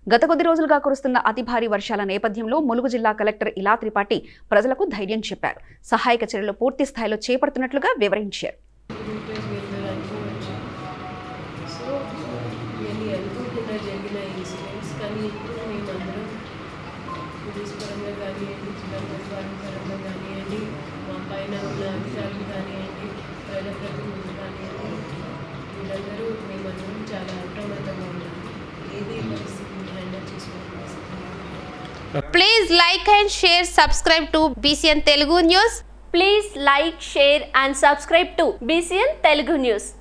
గత కొద్ది రోజులుగా కురుస్తున్న అతి భారీ వర్షాల నేపథ్యంలో ములుగు జిల్లా కలెక్టర్ ఇలా త్రిపాఠి ప్రజలకు ధైర్యం చెప్పారు సహాయక చర్యలు పూర్తి స్థాయిలో చేపడుతున్నట్లుగా వివరించారు రిపేర్ వెళ్ళడానికి వచ్చాం సో వెళ్ళి అనుకోకుండా జరిగిన ఇన్సిడెంట్స్ కానీ ఇప్పుడు మేమందరం పోలీస్ పరంగా కానివ్వండి జిల్లా పరిపాలన పరంగా కానివ్వండి మా పైన ఉన్న అధికారులు కానివ్వండి ప్రజాప్రతినిధులు కానివ్వండి వీళ్ళందరూ మేమందరం చాలా అప్రమత్తంగా ఉన్నాం ఏది పరిస్థితిని హ్యాండిల్ చేసుకోవాలి Please like and share, subscribe to BCN Telugu News. Please like, share and subscribe to BCN Telugu News.